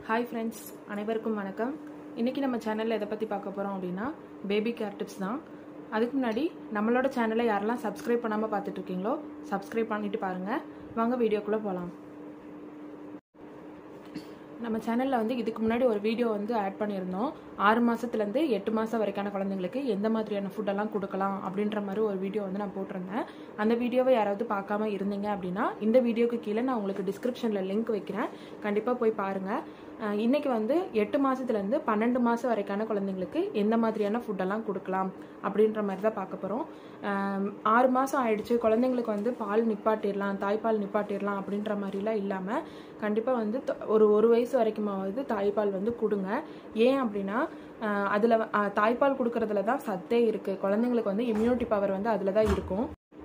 hi friends அனைவருக்கும் வணக்கம் இன்றைக்கி நம்ம சேனலில் எதை பற்றி பார்க்க போகிறோம் அப்படின்னா பேபி கேர் டிப்ஸ் தான் அதுக்கு முன்னாடி நம்மளோட சேனலை யாரெல்லாம் சப்ஸ்கிரைப் பண்ணாமல் பார்த்துட்டு இருக்கீங்களோ சப்ஸ்கிரைப் பண்ணிட்டு பாருங்கள் வாங்க வீடியோக்குள்ளே போகலாம் நம்ம சேனலில் வந்து இதுக்கு முன்னாடி ஒரு வீடியோ வந்து ஆட் பண்ணியிருந்தோம் ஆறு மாதத்துலேருந்து எட்டு மாதம் வரைக்கான குழந்தைங்களுக்கு எந்த மாதிரியான ஃபுட்டெல்லாம் கொடுக்கலாம் அப்படின்ற மாதிரி ஒரு வீடியோ வந்து நான் போட்டிருந்தேன் அந்த வீடியோவை யாராவது பார்க்காம இருந்தீங்க அப்படின்னா இந்த வீடியோக்கு கீழே நான் உங்களுக்கு டிஸ்கிரிப்ஷனில் லிங்க் வைக்கிறேன் கண்டிப்பாக போய் பாருங்கள் அஹ் இன்னைக்கு வந்து எட்டு மாதத்துலேருந்து பன்னெண்டு மாதம் வரைக்கான குழந்தைங்களுக்கு எந்த மாதிரியான ஃபுட்டெல்லாம் கொடுக்கலாம் அப்படின்ற மாதிரி தான் பார்க்க போகிறோம் ஆறு மாதம் ஆயிடுச்சு குழந்தைங்களுக்கு வந்து பால் நிப்பாட்டிடலாம் தாய்ப்பால் நிப்பாட்டிடலாம் அப்படின்ற மாதிரிலாம் இல்லாமல் கண்டிப்பாக வந்து த- ஒரு ஒரு வயசு வரைக்குமாவது தாய்ப்பால் வந்து கொடுங்க ஏன் அப்படின்னா அதில் தாய்ப்பால் கொடுக்கறதுல தான் சத்தே இருக்குது குழந்தைங்களுக்கு வந்து இம்யூனிட்டி பவர் வந்து அதில் தான் இருக்கும்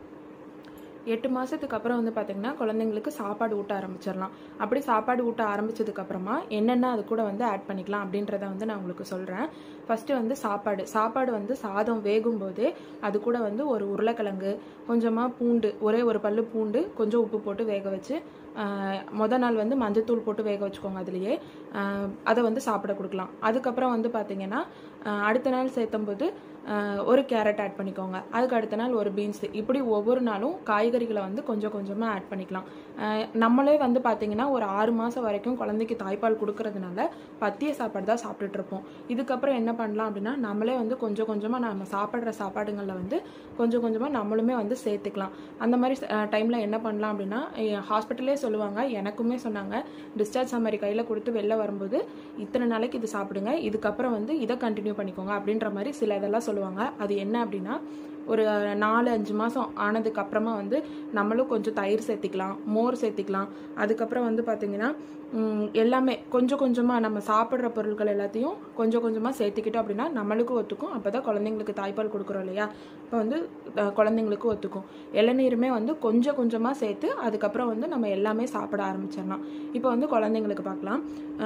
எட்டு மாதத்துக்கு அப்புறம் வந்து பார்த்திங்கன்னா குழந்தைங்களுக்கு சாப்பாடு ஊட்ட ஆரம்பிச்சிடலாம் அப்படி சாப்பாடு ஊட்ட ஆரம்பிச்சதுக்கு அப்புறமா என்னென்ன அது கூட வந்து ஆட் பண்ணிக்கலாம் அப்படின்றத வந்து நான் உங்களுக்கு சொல்கிறேன் ஃபஸ்ட்டு வந்து சாப்பாடு சாப்பாடு வந்து சாதம் வேகும் போதே அது கூட வந்து ஒரு உருளைக்கிழங்கு கொஞ்சமாக பூண்டு ஒரே ஒரு பல்லு பூண்டு கொஞ்சம் உப்பு போட்டு வேக வச்சு ஆஹ், மொத நாள் வந்து மஞ்சத்தூள் போட்டு வேக வச்சுக்கோங்க அதுலேயே ஆஹ், அதை வந்து சாப்பிட கொடுக்கலாம் அதுக்கப்புறம் வந்து பார்த்தீங்கன்னா ஆஹ், அடுத்த நாள் சேர்த்தும்போது ஆஹ், ஒரு கேரட் ஆட் பண்ணிக்கோங்க அதுக்கு அடுத்த நாள் ஒரு பீன்ஸ் இப்படி ஒவ்வொரு நாளும் காய்கறிகளை வந்து கொஞ்சம் கொஞ்சமாக ஆட் பண்ணிக்கலாம் ஆஹ், நம்மளே வந்து பார்த்தீங்கன்னா ஒரு ஆறு மாதம் வரைக்கும் குழந்தைக்கு தாய்ப்பால் கொடுக்கறதுனால பத்திய சாப்பாடு தான் சாப்பிட்டுட்டு இருப்போம் இதுக்கப்புறம் என்ன பண்ணலாம் அப்படின்னா நம்மளே வந்து கொஞ்சம் கொஞ்சமாக நம்ம சாப்பிட்ற சாப்பாடுங்களில் வந்து கொஞ்சம் கொஞ்சமாக நம்மளுமே வந்து சேர்த்துக்கலாம் அந்த மாதிரி டைமில் என்ன பண்ணலாம் அப்படின்னா ஹாஸ்பிட்டலே சொல்லுவாங்க எனக்குமே சொன்னாங்க டிஸ்சார்ஜ் சம்மரி கையில் கொடுத்து வெளில வரும்போது இத்தனை நாளைக்கு இது சாப்பிடுங்க இதுக்கப்புறம் வந்து இதை கண்டினியூ பண்ணிக்கோங்க அப்படின்ற மாதிரி சில இதெல்லாம் சொல்லுவாங்க அது என்ன அப்படின்னா ஒரு நாலு அஞ்சு மாதம் ஆனதுக்கு அப்புறமா வந்து நம்மளும் கொஞ்சம் தயிர் சேர்த்திக்கலாம் மோர் சேர்த்திக்கலாம் அதுக்கப்புறம் வந்து பார்த்திங்கன்னா ம், எல்லாமே கொஞ்சம் கொஞ்சமாக நம்ம சாப்பிட்ற பொருட்கள் எல்லாத்தையும் கொஞ்சம் கொஞ்சமாக சேர்த்துக்கிட்டோம் அப்படின்னா நம்மளுக்கும் ஒத்துக்கும் அப்போ தான் குழந்தைங்களுக்கு தாய்ப்பால் கொடுக்குறோம் இல்லையா இப்போ வந்து அஹ், குழந்தைங்களுக்கும் ஒத்துக்கும் இளநீருமே வந்து கொஞ்சம் கொஞ்சமாக சேர்த்து அதுக்கப்புறம் வந்து நம்ம எல்லாமே சாப்பிட ஆரம்பிச்சிடலாம் இப்போ வந்து குழந்தைங்களுக்கு பார்க்கலாம்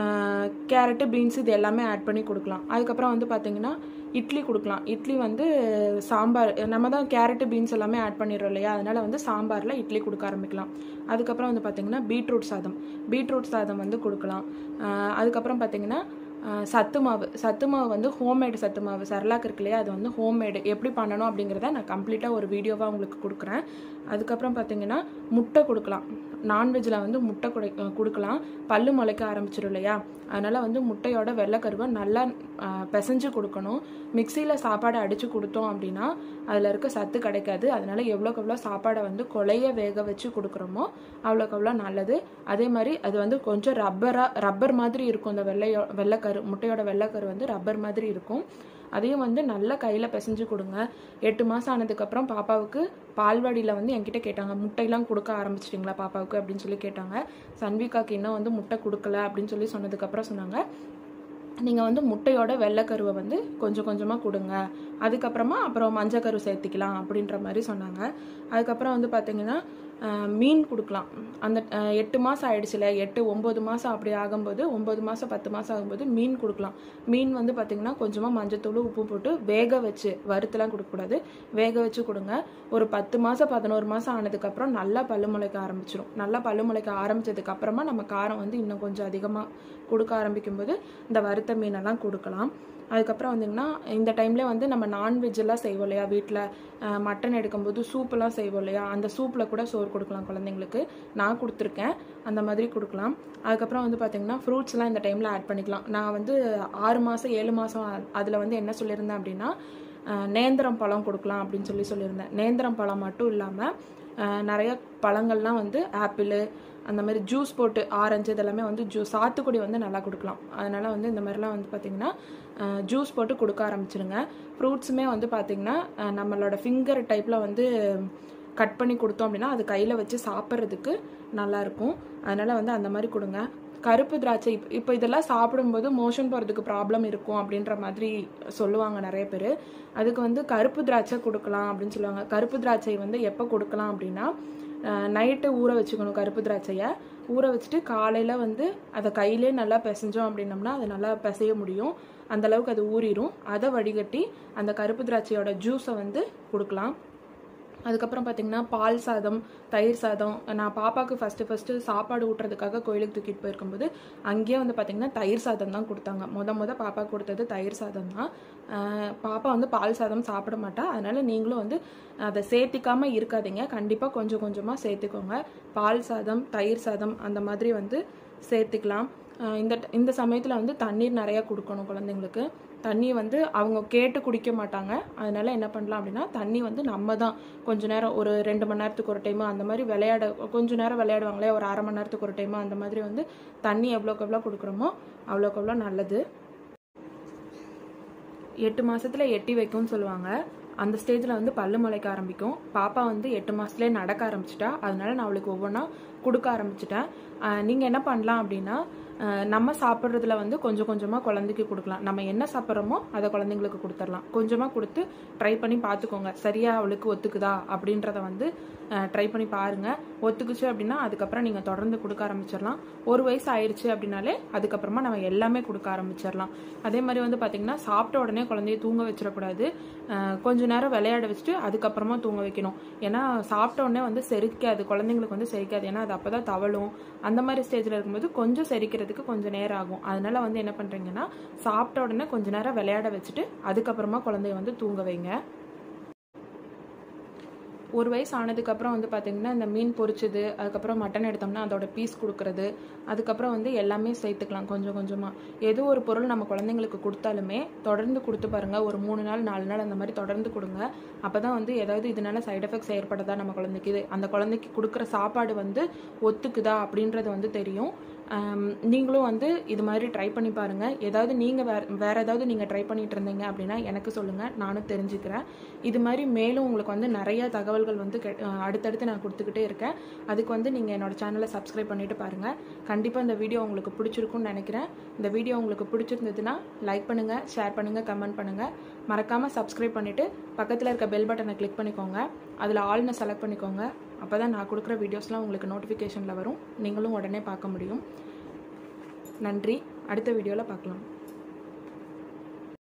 கேரட்டு பீன்ஸ் இது எல்லாமே ஆட் பண்ணி கொடுக்கலாம் அதுக்கப்புறம் வந்து பார்த்திங்கன்னா இட்லி கொடுக்கலாம் இட்லி வந்து சாம்பார் நம்ம தான் கேரட்டு பீன்ஸ் எல்லாமே ஆட் பண்ணிடுறோம் இல்லையா அதனால வந்து சாம்பாரில் இட்லி கொடுக்க ஆரம்பிக்கலாம் அதுக்கப்புறம் வந்து பார்த்திங்கன்னா பீட்ரூட் சாதம் பீட்ரூட் சாதம் வந்து கொடுக்கலாம் ஆஹ் அதுக்கப்புறம் பார்த்திங்கன்னா ஆஹ் சத்து மாவு சத்து மாவு வந்து ஹோம்மேடு சத்து மாவு சரலாக் இருக்கு இல்லையா அது வந்து ஹோம்மேடு எப்படி பண்ணணும் அப்படிங்கிறத நான் கம்ப்ளீட்டாக ஒரு வீடியோவாக உங்களுக்கு கொடுக்குறேன் அதுக்கப்புறம் பார்த்தீங்கன்னா முட்டை கொடுக்கலாம் நான்வெஜ்ஜில் வந்து முட்டை கொடை கொடுக்கலாம் பல்லு முளைக்க ஆரம்பிச்சிடும் இல்லையா அதனால் வந்து முட்டையோட வெள்ளைக்கருவை நல்லா ஆஹ் பிசைஞ்சு கொடுக்கணும் மிக்சியில் சாப்பாடு அடித்து கொடுத்தோம் அப்படின்னா அதில் இருக்க சத்து கிடைக்காது அதனால எவ்வளோக்கு எவ்வளோ சாப்பாடை வந்து கொலைய வேக வச்சு கொடுக்குறோமோ அவ்வளோக்கு எவ்வளோ நல்லது அதே மாதிரி அது வந்து கொஞ்சம் ரப்பராக ரப்பர் மாதிரி இருக்கும் அந்த வெள்ளையோ வெள்ளைக்கரு முட்டையோட வெள்ளைக்கரு வந்து ரப்பர் மாதிரி இருக்கும் அதையும் வந்து நல்லா கையில் பிசைஞ்சு கொடுங்க எட்டு மாதம் ஆனதுக்கப்புறம் பாப்பாவுக்கு பால்வாடியில் வந்து என்கிட்ட கேட்டாங்க முட்டையெல்லாம் கொடுக்க ஆரம்பிச்சிட்டிங்களா பாப்பாவுக்கு அப்படின்னு சொல்லி கேட்டாங்க சன்விகாக்கு இன்னும் வந்து முட்டை கொடுக்கல அப்படின்னு சொல்லி சொன்னதுக்கப்புறம் சொன்னாங்க நீங்கள் வந்து முட்டையோட வெள்ளைக்கருவை வந்து கொஞ்சம் கொஞ்சமாக கொடுங்க அதுக்கப்புறமா அப்புறம் மஞ்சக்கரு சேர்த்திக்கலாம் அப்படின்ற மாதிரி சொன்னாங்க அதுக்கப்புறம் வந்து பார்த்தீங்கன்னா அஹ், மீன் கொடுக்கலாம் அந்த அஹ், எட்டு மாதம் ஆயிடுச்சுல எட்டு ஒம்பது மாதம் அப்படி ஆகும்போது ஒம்பது மாதம் பத்து மாதம் ஆகும்போது மீன் கொடுக்கலாம் மீன் வந்து பார்த்தீங்கன்னா கொஞ்சமாக மஞ்சத்தூள் உப்பு போட்டு வேக வச்சு வறுத்துலாம் கொடுக்கக்கூடாது வேக வச்சு கொடுங்க ஒரு பத்து மாதம் பதினோரு மாதம் ஆனதுக்கப்புறம் நல்லா பல்லு முளைக்க ஆரம்பிச்சிடும் நல்லா பல்லு முளைக்க ஆரம்பிச்சதுக்கு அப்புறமா நம்ம காரம் வந்து இன்னும் கொஞ்சம் அதிகமாக கொடுக்க ஆரம்பிக்கும்போது இந்த வறுத்த மீனெல்லாம் கொடுக்கலாம் அதுக்கப்புறம் வந்தீங்கன்னா இந்த டைம்ல வந்து நம்ம நான்வெஜ் எல்லாம் செய்வோம் இல்லையா வீட்டில் மட்டன் எடுக்கும்போது சூப்பெல்லாம் செய்வோம் இல்லையா அந்த சூப்பில் கூட சோறு கொடுக்கலாம் குழந்தைங்களுக்கு நான் கொடுத்துருக்கேன் அந்த மாதிரி கொடுக்கலாம் அதுக்கப்புறம் வந்து பார்த்தீங்கன்னா ஃப்ரூட்ஸ்லாம் இந்த டைமில் ஆட் பண்ணிக்கலாம் நான் வந்து ஆறு மாதம் ஏழு மாதம் அதில் வந்து என்ன சொல்லியிருந்தேன் அப்படின்னா அஹ், நேந்திரம் பழம் கொடுக்கலாம் அப்படின்னு சொல்லி சொல்லியிருந்தேன் நேந்திரம் பழம் மட்டும் இல்லாமல் நிறைய பழங்கள்லாம் வந்து ஆப்பிள் அந்த மாதிரி ஜூஸ் போட்டு ஆரஞ்சு இதெல்லாமே வந்து ஜூஸ் சாத்துக்குடி வந்து நல்லா கொடுக்கலாம் அதனால வந்து இந்த மாதிரிலாம் வந்து பார்த்திங்கன்னா ஜூஸ் போட்டு கொடுக்க ஆரம்பிச்சிருங்க ஃப்ரூட்ஸுமே வந்து பார்த்திங்கன்னா அஹ், நம்மளோட ஃபிங்கர் டைப்பில் வந்து கட் பண்ணி கொடுத்தோம் அப்படின்னா அது கையில் வச்சு சாப்பிட்றதுக்கு நல்லாயிருக்கும் அதனால் வந்து அந்த மாதிரி கொடுங்க கருப்பு திராட்சை இப்போ இப்போ இதெல்லாம் சாப்பிடும்போது மோஷன் போகிறதுக்கு ப்ராப்ளம் இருக்கும் அப்படின்ற மாதிரி சொல்லுவாங்க நிறைய பேர் அதுக்கு வந்து கருப்பு திராட்சை கொடுக்கலாம் அப்படின்னு சொல்லுவாங்க கருப்பு திராட்சை வந்து எப்போ கொடுக்கலாம் அப்படின்னா நைட்டு ஊற வச்சுக்கணும் கருப்பு திராட்சையை ஊற வச்சுட்டு காலையில் வந்து அதை கையிலே நல்லா பிசைஞ்சோம் அப்படின்னம்னா அது நல்லா பிசைய முடியும் அந்த அளவுக்கு அது ஊறிடும் அதை வடிகட்டி அந்த கருப்பு திராட்சையோட ஜூஸை வந்து கொடுக்கலாம் அதுக்கப்புறம் பார்த்தீங்கன்னா பால் சாதம் தயிர் சாதம் நான் பாப்பாவுக்கு ஃபஸ்ட்டு ஃபஸ்ட்டு சாப்பாடு ஊட்டுறதுக்காக கோயிலுக்கு தூக்கிட்டு போயிருக்கும்போது அங்கேயே வந்து பார்த்திங்கன்னா தயிர் சாதம் தான் கொடுத்தாங்க முத முத பாப்பா கொடுத்தது தயிர் சாதம் தான் ஆஹ் பாப்பா வந்து பால் சாதம் சாப்பிட மாட்டா அதனால் நீங்களும் வந்து அதை சேர்த்திக்காமல் இருக்காதீங்க கண்டிப்பாக கொஞ்சம் கொஞ்சமாக சேர்த்துக்கோங்க பால் சாதம் தயிர் சாதம் அந்த மாதிரி வந்து சேர்த்துக்கலாம் ஆஹ் இந்த இந்த சமயத்தில் வந்து தண்ணீர் நிறையா கொடுக்கணும் குழந்தைங்களுக்கு தண்ணி வந்து அவங்க கேட்டு குடிக்க மாட்டாங்க அதனால என்ன பண்ணலாம் அப்படின்னா தண்ணி வந்து நம்ம தான் கொஞ்ச நேரம் ஒரு ரெண்டு மணி நேரத்துக்கு ஒரு டைம் அந்த மாதிரி விளையாட கொஞ்ச நேரம் விளையாடுவாங்களே ஒரு அரை மணி நேரத்துக்கு ஒரு டைம் அந்த மாதிரி வந்து தண்ணி எவ்வளோக்கு எவ்வளோ கொடுக்குறோமோ அவ்வளோக்கு எவ்வளோ நல்லது எட்டு மாசத்துல எட்டி வைக்கும்னு சொல்லுவாங்க அந்த ஸ்டேஜில் வந்து பல்லு முளைக்க ஆரம்பிக்கும் பாப்பா வந்து எட்டு மாசத்துலேயே நடக்க ஆரம்பிச்சிட்டா அதனால நான் அவளுக்கு ஒவ்வொன்றா கொடுக்க ஆரம்பிச்சிட்டேன் நீங்கள் என்ன பண்ணலாம் அப்படின்னா ஆஹ் நம்ம சாப்பிட்றதுல வந்து கொஞ்சம் கொஞ்சமாக குழந்தைக்கு கொடுக்கலாம் நம்ம என்ன சாப்பிட்றோமோ அதை குழந்தைங்களுக்கு கொடுத்துடலாம் கொஞ்சமாக கொடுத்து ட்ரை பண்ணி பார்த்துக்கோங்க சரியா அவளுக்கு ஒத்துக்குதா அப்படின்றத வந்து ட்ரை பண்ணி பாருங்கள் ஒத்துக்குச்சு அப்படின்னா அதுக்கப்புறம் நீங்கள் தொடர்ந்து கொடுக்க ஆரம்பிச்சிடலாம் ஒரு வயசு ஆயிடுச்சு அப்படின்னாலே அதுக்கப்புறமா நம்ம எல்லாமே கொடுக்க ஆரம்பிச்சிடலாம் அதே மாதிரி வந்து பார்த்திங்கன்னா சாப்பிட்ட உடனே குழந்தைய தூங்க வச்சிடக்கூடாது ஆஹ் கொஞ்ச நேரம் விளையாட வச்சுட்டு அதுக்கப்புறமா தூங்க வைக்கணும் ஏன்னா சாப்பிட்ட உடனே வந்து செரிக்காது குழந்தைங்களுக்கு வந்து செரிக்காது ஏன்னா அது அப்போ தான் தவழும் அந்த மாதிரி ஸ்டேஜில் இருக்கும்போது கொஞ்சம் செரிக்கிறதுக்கு கொஞ்சம் நேரம் ஆகும் அதனால வந்து என்ன பண்ணுறீங்கன்னா சாப்பிட்ட உடனே கொஞ்ச நேரம் விளையாட வச்சுட்டு அதுக்கப்புறமா குழந்தைய வந்து தூங்க வைங்க ஒரு வயசு ஆனதுக்கப்புறம் வந்து பார்த்திங்கன்னா இந்த மீன் பொரிச்சது அதுக்கப்புறம் மட்டன் எடுத்தோம்னா அதோட பீஸ் கொடுக்கறது அதுக்கப்புறம் வந்து எல்லாமே சேர்த்துக்கலாம் கொஞ்சம் கொஞ்சமாக ஏதோ ஒரு பொருள் நம்ம குழந்தைங்களுக்கு கொடுத்தாலுமே தொடர்ந்து கொடுத்து பாருங்கள் ஒரு மூணு நாள் நாலு நாள் அந்த மாதிரி தொடர்ந்து கொடுங்க அப்போ தான் வந்து ஏதாவது இதனால சைடு எஃபெக்ட்ஸ் ஏற்படுதா நம்ம குழந்தைக்கு இது அந்த குழந்தைக்கு கொடுக்குற சாப்பாடு வந்து ஒத்துக்குதா அப்படின்றது வந்து தெரியும் ஆம், நீங்களும் வந்து இது மாதிரி ட்ரை பண்ணி பாருங்கள் ஏதாவது நீங்கள் வேற வேற ஏதாவது நீங்கள் ட்ரை பண்ணிட்டு இருந்தீங்க அப்படின்னா எனக்கு சொல்லுங்கள் நானும் தெரிஞ்சுக்கிறேன் இது மாதிரி மேலும் உங்களுக்கு வந்து நிறைய தகவல்கள் வந்து கெ- அஹ் அடுத்தடுத்து நான் கொடுத்துக்கிட்டே இருக்கேன் அதுக்கு வந்து நீங்கள் என்னோட சேனலை சப்ஸ்கிரைப் பண்ணிட்டு பாருங்கள் கண்டிப்பாக இந்த வீடியோ உங்களுக்கு பிடிச்சிருக்கும்னு நினைக்கிறேன் இந்த வீடியோ உங்களுக்கு பிடிச்சிருந்ததுன்னா லைக் பண்ணுங்கள் ஷேர் பண்ணுங்கள் கமெண்ட் பண்ணுங்கள் மறக்காமல் சப்ஸ்கிரைப் பண்ணிவிட்டு பக்கத்தில் இருக்க பெல் பட்டனை கிளிக் பண்ணிக்கோங்க அதில் ஆல்னு செலக்ட் பண்ணிக்கோங்க அப்போ தான் நான் கொடுக்குற வீடியோஸ்லாம் உங்களுக்கு நோட்டிஃபிகேஷனில் வரும் நீங்களும் உடனே பார்க்க முடியும் நன்றி அடுத்த வீடியோவில் பார்க்கலாம்